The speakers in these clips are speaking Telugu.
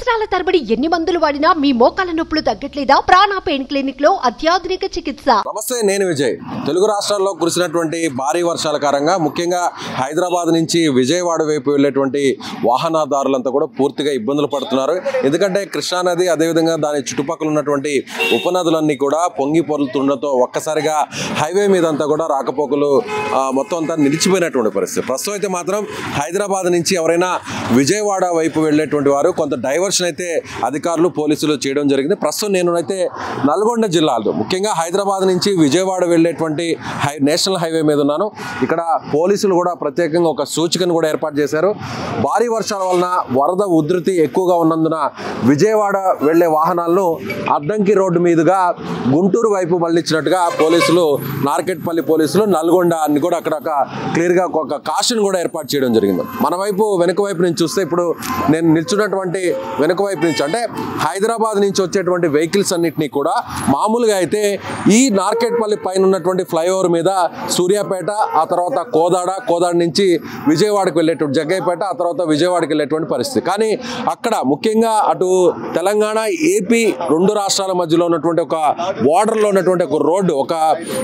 సంవత్సరాల తరబడి ఎన్ని మందులు వాడినా మీ మోకాల నొప్పులు తగ్గట్లేదా ప్రాణ పెయిన్ క్లినిక్ లో అత్యాధునిక చికిత్స నమస్తే నేను విజయ్ తెలుగు రాష్ట్రాల్లో కురిసినటువంటి భారీ వర్షాల కారణంగా ముఖ్యంగా హైదరాబాద్ నుంచి విజయవాడ వైపు వెళ్ళేటువంటి వాహనదారులంతా కూడా పూర్తిగా ఇబ్బందులు పడుతున్నారు ఎందుకంటే కృష్ణానది అదేవిధంగా దాని చుట్టుపక్కల ఉన్నటువంటి ఉపనదులన్నీ కూడా పొంగి పొరులుతుండటంతో ఒక్కసారిగా హైవే మీద అంతా కూడా రాకపోకలు ఆ, మొత్తం అంతా నిలిచిపోయినటువంటి పరిస్థితి ప్రస్తుతం అయితే మాత్రం హైదరాబాద్ నుంచి ఎవరైనా విజయవాడ వైపు వెళ్ళేటువంటి వారు కొంత డైవర్షన్ అయితే అధికారులు పోలీసులు చేయడం జరిగింది ప్రస్తుతం నేను అయితే నల్గొండ జిల్లాలో ముఖ్యంగా హైదరాబాద్ నుంచి విజయవాడ వెళ్ళేటువంటి హై నేషనల్ హైవే మీద ఉన్నాను ఇక్కడ పోలీసులు కూడా ప్రత్యేకంగా ఒక సూచికను కూడా ఏర్పాటు చేశారు భారీ వర్షాల వలన వరద ఉధృతి ఎక్కువగా ఉన్నందున విజయవాడ వెళ్ళే వాహనాలను అద్దంకి రోడ్డు మీదుగా గుంటూరు వైపు మళ్ళించినట్టుగా పోలీసులు నార్కెట్పల్లి పోలీసులు నల్గొండ అని కూడా అక్కడ ఒక క్లియర్గా ఒక కాషన్ కూడా ఏర్పాటు చేయడం జరిగింది మన వైపు వెనుక వైపు నుంచి చూస్తే ఇప్పుడు నేను నిల్చున్నటువంటి వెనుక వైపు నుంచి అంటే హైదరాబాద్ నుంచి వచ్చేటువంటి వెహికల్స్ అన్నిటినీ కూడా మామూలుగా అయితే ఈ నార్కెట్పల్లి పైన ఉన్నటువంటి ఫ్లైఓవర్ మీద సూర్యాపేట ఆ తర్వాత కోదాడ కోదాడ నుంచి విజయవాడకు వెళ్ళేటువంటి జగ్గయ్యపేట ఆ తర్వాత విజయవాడకి వెళ్ళేటువంటి పరిస్థితి కానీ అక్కడ ముఖ్యంగా అటు తెలంగాణ ఏపీ రెండు రాష్ట్రాల మధ్యలో ఉన్నటువంటి ఒక బార్డర్లో ఉన్నటువంటి ఒక రోడ్డు ఒక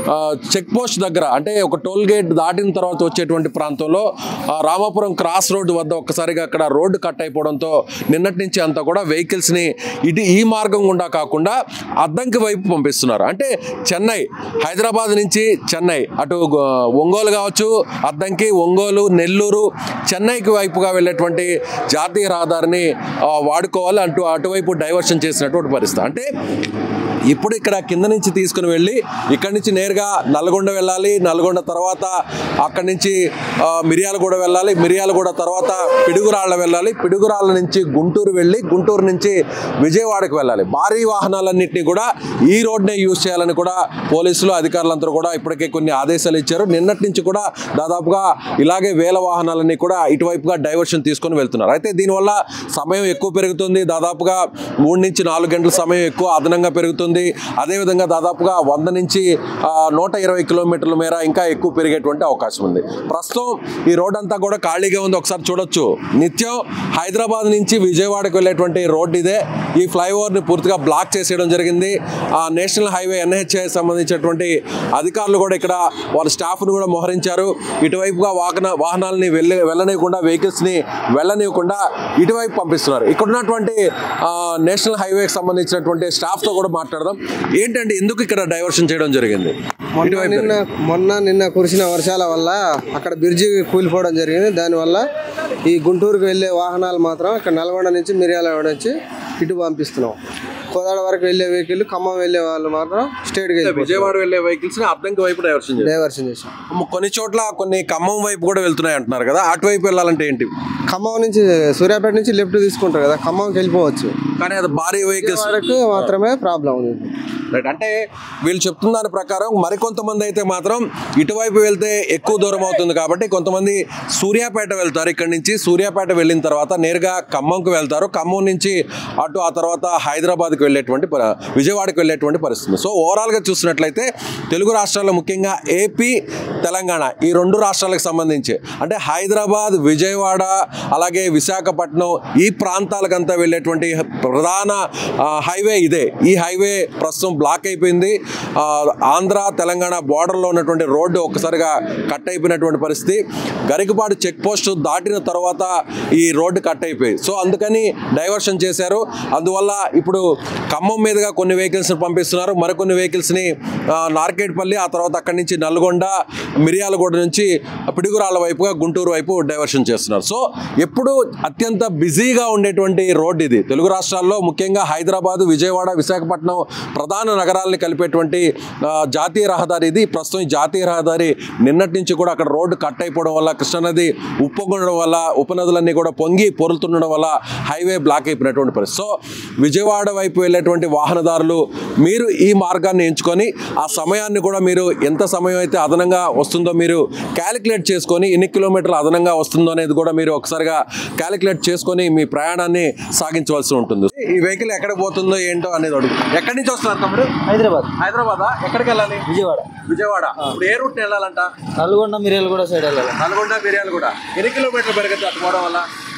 చెక్ పోస్ట్ దగ్గర అంటే ఒక టోల్ గేట్ దాటిన తర్వాత వచ్చేటువంటి ప్రాంతంలో ఆ, రామాపురం క్రాస్ రోడ్డు వద్ద ఒక్కసారిగా అక్కడ రోడ్డు కట్ అయిపోవడంతో నిన్నటి నుంచి అంతా కూడా వెహికల్స్ని ఇటు ఈ మార్గం గుండా కాకుండా అద్దంకి వైపు పంపిస్తున్నారు అంటే చెన్నై హైదరాబాద్ నుంచి చెన్నై అటు గో- ఒంగోలు కావచ్చు అద్దంకి ఒంగోలు నెల్లూరు చెన్నైకి వైపుగా వెళ్ళేటువంటి జాతీయ రహదారిని ఆ, వాడుకోవాలి అంటూ అటువైపు డైవర్షన్ చేసినటువంటి పరిస్థితి అంటే ఇప్పుడు ఇక్కడ కింద నుంచి తీసుకుని వెళ్ళి ఇక్కడి నుంచి నేరుగా నల్గొండ వెళ్ళాలి నల్గొండ తర్వాత అక్కడి నుంచి ఆ, మిర్యాలగూడ వెళ్ళాలి మిర్యాలగూడ తర్వాత పిడుగురాళ్ళ వెళ్ళాలి పిడుగురాళ్ళ నుంచి గుంటూరు వెళ్ళి గుంటూరు నుంచి విజయవాడకు వెళ్ళాలి భారీ వాహనాలన్నింటినీ కూడా ఈ రోడ్నే యూజ్ చేయాలని కూడా పోలీసులు అధికారులందరూ కూడా ఇప్పటికే కొన్ని ఆదేశాలు ఇచ్చారు నిన్నటి నుంచి కూడా దాదాపుగా ఇలాగే వేల వాహనాలన్నీ కూడా ఇటువైపుగా డైవర్షన్ తీసుకొని వెళ్తున్నారు అయితే దీనివల్ల సమయం ఎక్కువ పెరుగుతుంది దాదాపుగా మూడు నుంచి నాలుగు గంటల సమయం ఎక్కువ అదనంగా పెరుగుతుంది అదేవిధంగా దాదాపుగా వంద నుంచి ఆ, నూట ఇరవై కిలోమీటర్ల మేర ఇంకా ఎక్కువ పెరిగేటువంటి అవకాశం ఉంది ప్రస్తుతం ఈ రోడ్ అంతా కూడా ఖాళీగా ఉంది ఒకసారి చూడొచ్చు నిత్యం హైదరాబాద్ నుంచి విజయవాడకు వెళ్ళేటువంటి రోడ్ ఇదే ఈ ఫ్లైఓవర్ని పూర్తిగా బ్లాక్ చేసేయడం జరిగింది ఆ నేషనల్ హైవే ఎన్హెచ్ఐ సంబంధించినటువంటి అధికారులు కూడా ఇక్కడ వాళ్ళ స్టాఫ్ను కూడా మోహరించారు ఇటువైపుగా వాహన వాహనాలని వెళ్ళ వెళ్ళనివ్వకుండా వెహికల్స్ని వెళ్ళనివ్వకుండా ఇటువైపు పంపిస్తున్నారు ఇక్కడ ఉన్నటువంటి ఆ, నేషనల్ హైవేకి సంబంధించినటువంటి స్టాఫ్తో కూడా మాట్లాడదాం ఏంటంటే ఎందుకు ఇక్కడ డైవర్షన్ చేయడం జరిగింది మొన్న ఇటువైపు నిన్న మొన్న నిన్న కురిసిన వర్షాల వల్ల అక్కడ బ్రిడ్జి కూలిపోవడం జరిగింది దానివల్ల ఈ గుంటూరుకు వెళ్ళే వాహనాలు మాత్రం ఇక్కడ నల్గొండ నుంచి మిర్యాలగూడ నుంచి ఇటు పంపిస్తున్నాం కోదాడ వరకు వెళ్ళే వెహికల్ ఖమ్మం వెళ్ళే వాళ్ళు మాత్రం స్టేట్కి వెళ్ళి విజయవాడ వెళ్ళే వెహికల్స్ ని అద్దంకి వైపు డైవర్షన్ చేస్తారు డైవర్షన్ చేసాం కొన్ని చోట్ల కొన్ని ఖమ్మం వైపు కూడా వెళ్తున్నాయి అంటున్నారు కదా అటువైపు వెళ్ళాలంటే ఏంటి ఖమ్మం నుంచి సూర్యాపేట నుంచి లెఫ్ట్ తీసుకుంటారు కదా ఖమ్మంకి వెళ్ళిపోవచ్చు కానీ అది భారీ వెహికల్స్ వరకు మాత్రమే ప్రాబ్లం ఉంది రైట్ అంటే వీళ్ళు చెప్తున్న దాని ప్రకారం మరికొంతమంది అయితే మాత్రం ఇటువైపు వెళ్తే ఎక్కువ దూరం అవుతుంది కాబట్టి కొంతమంది సూర్యాపేట వెళ్తారు ఇక్కడ నుంచి సూర్యాపేట వెళ్ళిన తర్వాత నేరుగా ఖమ్మంకు వెళ్తారు ఖమ్మం నుంచి అటు ఆ తర్వాత హైదరాబాద్కి వెళ్ళేటువంటి ప- విజయవాడకి వెళ్ళేటువంటి పరిస్థితి సో ఓవరాల్గా చూసినట్లయితే తెలుగు రాష్ట్రాల్లో ముఖ్యంగా ఏపీ తెలంగాణ ఈ రెండు రాష్ట్రాలకు సంబంధించి అంటే హైదరాబాద్ విజయవాడ అలాగే విశాఖపట్నం ఈ ప్రాంతాలకంతా వెళ్ళేటువంటి ప్రధాన ఆ, హైవే ఇదే ఈ హైవే ప్రస్తుతం బ్లాక్ అయిపోయింది ఆ, ఆంధ్ర తెలంగాణ బార్డర్లో ఉన్నటువంటి రోడ్డు ఒక్కసారిగా కట్ అయిపోయినటువంటి పరిస్థితి గరికపాడు చెక్ పోస్ట్ దాటిన తర్వాత ఈ రోడ్డు కట్ అయిపోయి సో అందుకని డైవర్షన్ చేశారు అందువల్ల ఇప్పుడు ఖమ్మం మీదుగా కొన్ని వెహికల్స్ని పంపిస్తున్నారు మరికొన్ని వెహికల్స్ని ఆ, నార్కేట్పల్లి ఆ తర్వాత అక్కడి నుంచి నల్గొండ మిర్యాలగూడ నుంచి పిడుగురాళ్ళ వైపుగా గుంటూరు వైపు డైవర్షన్ చేస్తున్నారు సో ఎప్పుడు అత్యంత బిజీగా ఉండేటువంటి రోడ్ ఇది తెలుగు రాష్ట్రాల్లో ముఖ్యంగా హైదరాబాదు విజయవాడ విశాఖపట్నం ప్రధాన నగరాలని కలిపేటువంటి ఆ, జాతీయ రహదారి ఇది ప్రస్తుతం ఈ జాతీయ రహదారి నిన్నటి నుంచి కూడా అక్కడ రోడ్డు కట్ అయిపోవడం వల్ల కృష్ణానది ఉప్పొంగడం వల్ల ఉపనదులన్నీ కూడా పొంగి పొరులుతుండడం వల్ల హైవే బ్లాక్ అయిపోయినటువంటి పరిస్థితి సో విజయవాడ వైపు వెళ్ళేటువంటి వాహనదారులు మీరు ఈ మార్గాన్ని ఎంచుకొని ఆ సమయాన్ని కూడా మీరు ఎంత సమయం అయితే అదనంగా వస్తుందో మీరు క్యాలిక్యులేట్ చేసుకొని ఎన్ని కిలోమీటర్లు అదనంగా వస్తుందో అనేది కూడా మీరు ఒకసారిగా క్యాలిక్యులేట్ చేసుకొని మీ ప్రయాణాన్ని సాగించవలసి ఉంటుంది ఈ వెహికల్ ఎక్కడ పోతుందో ఏంటో అనేది అడుగు ఎక్కడి నుంచి వస్తున్నారు తమ్ముడు హైదరాబాద్ హైదరాబాదా ఎక్కడికి వెళ్ళాలి విజయవాడ విజయవాడ ఇప్పుడు ఏ రూట్ వెళ్ళాలంట నల్గొండ మిర్యాల కూడా సైడ్ వెళ్ళాలి నల్గొండ మిర్యాలు కూడా ఎన్ని కిలోమీటర్లు పెరగచ్చు అటు పోవడం వల్ల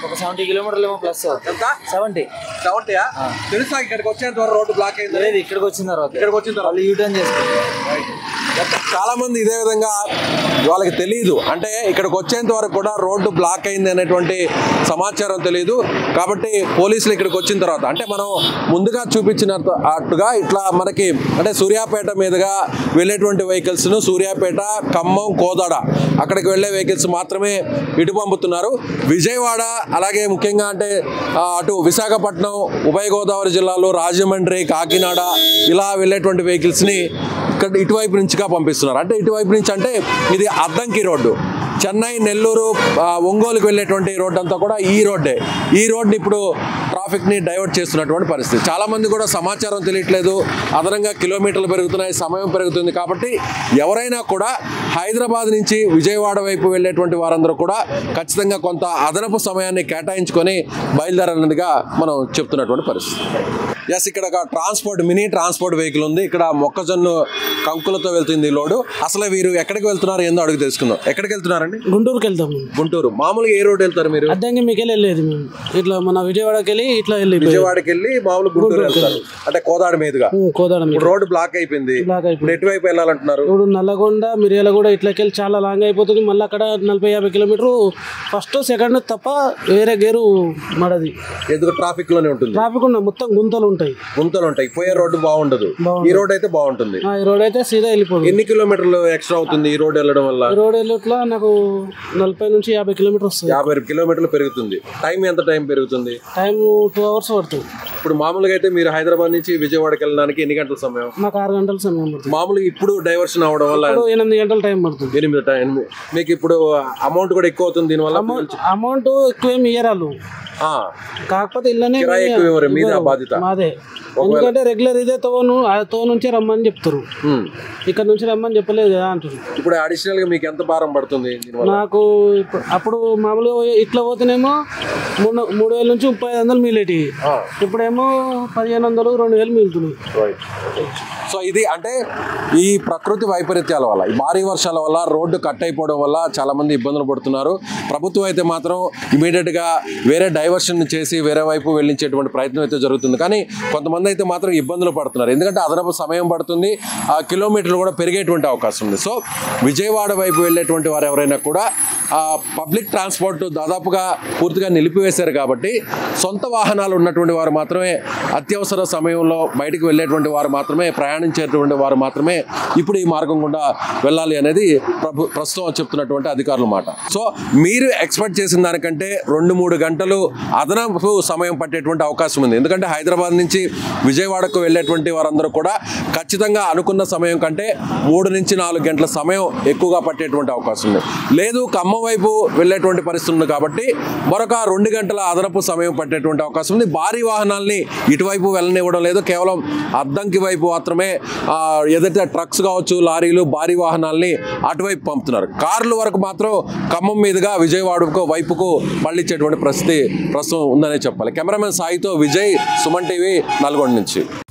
ఒక సెవెంటీ కిలోమీటర్లు ఏమో ప్లస్ ఎంత సెవెంటీ సెవెంటీయా తెలుసా ఇక్కడికి వచ్చేంత వరకు రోడ్డు బ్లాక్ అయింది లేదు ఇక్కడికి వచ్చిన తర్వాత ఇక్కడికి వచ్చిన తర్వాత వాళ్ళు యూటర్న్ చేసుకుంటారు చాలా మంది ఇదే విధంగా వాళ్ళకి తెలియదు అంటే ఇక్కడికి వచ్చేంత వరకు కూడా రోడ్డు బ్లాక్ అయింది అనేటువంటి సమాచారం తెలియదు కాబట్టి పోలీసులు ఇక్కడికి వచ్చిన తర్వాత అంటే మనం ముందుగా చూపించినట్టుగా ఇట్లా మనకి అంటే సూర్యాపేట మీదుగా వెళ్ళేటువంటి వెహికల్స్ను సూర్యాపేట ఖమ్మం కోదాడ అక్కడికి వెళ్ళే వెహికల్స్ మాత్రమే ఇటు పంపుతున్నారు విజయవాడ అలాగే ముఖ్యంగా అంటే ఆ, అటు విశాఖపట్నం ఉభయ గోదావరి జిల్లాలో రాజమండ్రి కాకినాడ ఇలా వెళ్ళేటువంటి వెహికల్స్ని ఇక్కడ ఇటువైపు నుంచిగా పంపిస్తున్నారు అంటే ఇటువైపు నుంచి అంటే ఇది అద్దంకి రోడ్డు చెన్నై నెల్లూరు ఆ, ఒంగోలుకు వెళ్ళేటువంటి రోడ్డు అంతా కూడా ఈ రోడ్డే ఈ రోడ్ని ఇప్పుడు ట్రాఫిక్ని డైవర్ట్ చేస్తున్నటువంటి పరిస్థితి చాలామంది కూడా సమాచారం తెలియట్లేదు అదనంగా కిలోమీటర్లు పెరుగుతున్నాయి సమయం పెరుగుతుంది కాబట్టి ఎవరైనా కూడా హైదరాబాద్ నుంచి విజయవాడ వైపు వెళ్ళేటువంటి వారందరూ కూడా ఖచ్చితంగా కొంత అదనపు సమయాన్ని కేటాయించుకొని బయలుదేరాలన్నదిగా మనం చెప్తున్నటువంటి పరిస్థితి ఎస్ ఇక్కడ ఒక ట్రాన్స్పోర్ట్ మినీ ట్రాన్స్పోర్ట్ వెహికల్ ఉంది ఇక్కడ మొక్కజొన్న కంకులతో వెళ్తుంది ఈ లోడు అసలు వీరు ఎక్కడికి వెళ్తున్నారు ఏందో అడుగు తెలుసుకుందాం ఎక్కడికి వెళ్తున్నారండి గుంటూరుకి వెళ్తాం మేము గుంటూరు మామూలుగా ఏ రోడ్ వెళ్తారు మీరు అద్దంకి మీకు వెళ్ళేది మేము ఇట్లా మన విజయవాడకి వెళ్ళి ఇట్లా వెళ్ళి విజయవాడకి వెళ్ళి మామూలు గుంటూరు వెళ్తారు అంటే కోదాడ మీదుగా కోదాడ ఇప్పుడు రోడ్డు బ్లాక్ అయిపోయింది బ్లాక్ అయిపోయింది ఇప్పుడు ఎటువైపు వెళ్ళాలంటున్నారు ఇప్పుడు నల్లగొండ మిర్యాలగూడ ఇట్లకి వెళ్ళి చాలా లాంగ్ అయిపోతుంది మళ్ళీ అక్కడ నలభై యాభై కిలోమీటర్ ఫస్ట్ సెకండ్ తప్ప వేరే గేరు మడది ఎందుకు ట్రాఫిక్ లోనే ఉంటుంది ట్రాఫిక్ ఉన్న మొత్తం గుంతలు ఉంటాయి గుంతలు ఉంటాయి పోయే రోడ్డు బాగుండదు బాగుండదు. ఈ రోడ్ అయితే బాగుంటుంది ఆ, ఈ రోడ్ అయితే సీదా వెళ్ళిపోతుంది ఎన్ని కిలోమీటర్లు ఎక్స్ట్రా అవుతుంది ఈ రోడ్ వెళ్ళడం వల్ల ఈ రోడ్ వెళ్ళట్లా నాకు నలభై నుంచి యాభై కిలోమీటర్ వస్తుంది యాభై కిలోమీటర్లు పెరుగుతుంది టైం ఎంత టైం పెరుగుతుంది టైం టూ అవర్స్ పడుతుంది ఇప్పుడు మామూలుగా అయితే మీరు హైదరాబాద్ నుంచి విజయవాడకి వెళ్ళడానికి ఎన్ని గంటల సమయం నాకు ఆరు గంటల సమయం పడుతుంది మామూలుగా ఇప్పుడు డైవర్షన్ అవడం వల్ల ఇప్పుడు ఎనిమిది గంటల టైం పడుతుంది ఎనిమిది టైం ఎనిమిది మీకు ఇప్పుడు అమౌంట్ కూడా ఎక్కువ అవుతుంది దీనివల్ల అమౌంట్ అమౌంట్ ఎక్కువేమి ఇయ్యరాలు ఆ, కాకపోతే ఇళ్ళనే కిరాయి ఎక్కువ ఇవ్వరు మీదే ఆ ఇవ్వరు. బాధ్యత మాదే ఎందుకంటే రెగ్యులర్ ఇదే తోను ఆ తో నుంచే రమ్మని చెప్తారు ఉమ్. ఇక్కడ నుంచి రమ్మని చెప్పలేదు కదా అంటారు ఇప్పుడు అడిషనల్ గా మీకు ఎంత భారం పడుతుంది దీనివల్ల నాకు ఇప్పు- అప్పుడు మామూలుగా పోయి- ఇట్లా పోతేనేమో మూడు మూడు వేల నుంచి ముప్పై ఐదు వందలు మిగిలేటి ఆ. ఇప్పుడేమో పదిహేను వందలు రెండు వేలు మిగులుతున్నాయి సో ఇది అంటే ఈ ప్రకృతి వైపరీత్యాల వల్ల ఈ భారీ వర్షాల వల్ల రోడ్డు కట్ అయిపోవడం వల్ల చాలా మంది ఇబ్బందులు పడుతున్నారు ప్రభుత్వం అయితే మాత్రం ఇమీడియట్ గా వేరే డైవర్షన్ చేసి వేరే వైపు వెళ్ళించేటువంటి ప్రయత్నం అయితే జరుగుతుంది కానీ కొంతమంది అయితే మాత్రం ఇబ్బందులు పడుతున్నారు ఎందుకంటే అదనపు సమయం పడుతుంది ఆ కిలోమీటర్లు కూడా పెరిగేటువంటి అవకాశం ఉంది సో విజయవాడ వైపు వెళ్ళేటువంటి వారు ఎవరైనా కూడా ఆ పబ్లిక్ ట్రాన్స్పోర్ట్ దాదాపుగా పూర్తిగా నిలిపివేశారు కాబట్టి సొంత వాహనాలు ఉన్నటువంటి వారు మాత్రమే అత్యవసర సమయంలో బయటికి వెళ్ళేటువంటి వారు మాత్రమే ప్రయాణించేటువంటి వారు మాత్రమే ఇప్పుడు ఈ మార్గం గుండా వెళ్ళాలి అనేది ప్రభు ప్రస్తుతం చెప్తున్నటువంటి అధికారుల మాట సో మీరు ఎక్స్పెక్ట్ చేసిన దానికంటే రెండు మూడు గంటలు అదనపు సమయం పట్టేటువంటి అవకాశం ఉంది ఎందుకంటే హైదరాబాద్ నుంచి విజయవాడకు వెళ్ళేటువంటి వారందరూ కూడా ఖచ్చితంగా అనుకున్న సమయం కంటే మూడు నుంచి నాలుగు గంటల సమయం ఎక్కువగా పట్టేటువంటి అవకాశం ఉంది లేదు ఖమ్మం వైపు వెళ్ళేటువంటి పరిస్థితి ఉంది కాబట్టి మరొక రెండు గంటల అదనపు సమయం పట్టేటువంటి అవకాశం ఉంది భారీ వాహనాల్ని ఇటువైపు వెళ్ళనివ్వడం లేదు కేవలం అద్దంకి వైపు మాత్రమే ఆ, ఏదైతే ట్రక్స్ కావచ్చు లారీలు భారీ వాహనాల్ని అటువైపు పంపుతున్నారు కార్ల వరకు మాత్రం ఖమ్మం మీదుగా విజయవాడకు వైపుకు మళ్ళించేటువంటి పరిస్థితి ప్రస్తుతం ఉందనే చెప్పాలి కెమెరామెన్ సాయితో విజయ్ సుమన్ టీవీ నల్గొండ నుంచి